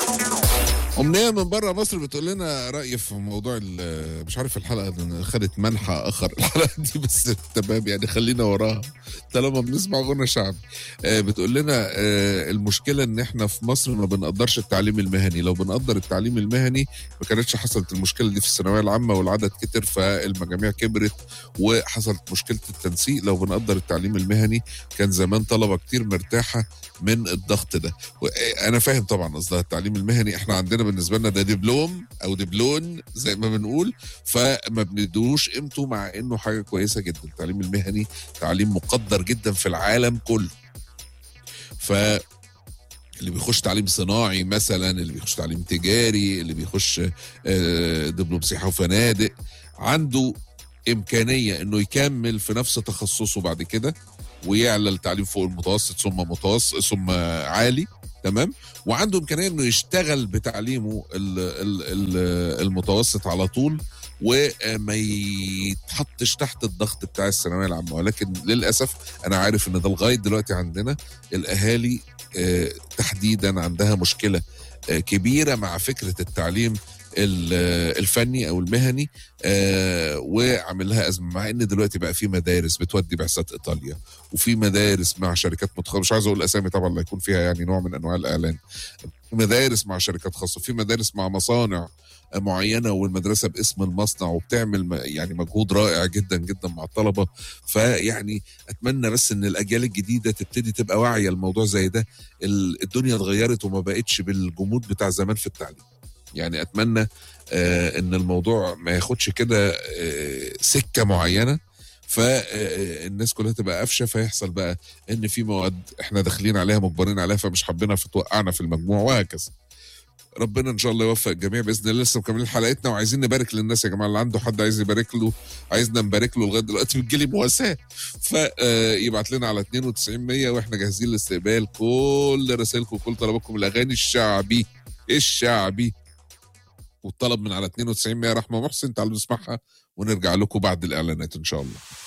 أمنية من بره مصر بتقول لنا رأي في موضوع ال- مش عارف الحلقة خدت منحى آخر الحلقة دي بس تمام يعني خلينا وراها طالما بنسمع غنى شعبي آه، بتقول لنا آه، المشكلة إن إحنا في مصر ما بنقدرش التعليم المهني لو بنقدر التعليم المهني ما كانتش حصلت المشكلة دي في الثانوية العامة والعدد كتر فالمجاميع كبرت وحصلت مشكلة التنسيق لو بنقدر التعليم المهني كان زمان طلبة كتير مرتاحة من الضغط ده انا فاهم طبعا قصدها التعليم المهني احنا عندنا بالنسبه لنا ده دبلوم او دبلون زي ما بنقول فما بندوش قيمته مع انه حاجه كويسه جدا التعليم المهني تعليم مقدر جدا في العالم كله ف اللي بيخش تعليم صناعي مثلا اللي بيخش تعليم تجاري اللي بيخش آه، دبلوم سياحه وفنادق عنده امكانيه انه يكمل في نفس تخصصه بعد كده ويعلى التعليم فوق المتوسط ثم متوسط ثم عالي تمام وعنده امكانيه انه يشتغل بتعليمه ال- ال- ال- المتوسط على طول وما يتحطش تحت الضغط بتاع الثانويه العامه ولكن للاسف انا عارف ان ده لغايه دلوقتي عندنا الاهالي آه، تحديدا عندها مشكله آه، كبيره مع فكره التعليم ال- آه، الفني او المهني آه، وعامل لها ازمه مع ان دلوقتي بقى في مدارس بتودي بعثات ايطاليا وفي مدارس مع شركات متخصصه مش عايز اقول اسامي طبعا لا يكون فيها يعني نوع من انواع الاعلان مدارس مع شركات خاصه في مدارس مع مصانع معينه والمدرسه باسم المصنع وبتعمل م- يعني مجهود رائع جدا جدا مع الطلبه فيعني اتمنى بس ان الاجيال الجديده تبتدي تبقى واعيه الموضوع زي ده ال- الدنيا اتغيرت وما بقتش بالجمود بتاع زمان في التعليم يعني اتمنى آه ان الموضوع ما ياخدش كده آه سكه معينه فالناس كلها تبقى قافشه فيحصل بقى ان في مواد احنا داخلين عليها مجبرين عليها فمش حابينها فتوقعنا في المجموع وهكذا ربنا ان شاء الله يوفق الجميع باذن الله لسه مكملين حلقتنا وعايزين نبارك للناس يا جماعه اللي عنده حد عايز يبارك له عايزنا نبارك له لغايه دلوقتي بتجيلي مواساه فيبعت لنا على 92 100 واحنا جاهزين لاستقبال كل رسائلكم وكل طلباتكم الاغاني الشعبي الشعبي والطلب من على 92 100 رحمه محسن تعالوا نسمعها ونرجع لكم بعد الاعلانات ان شاء الله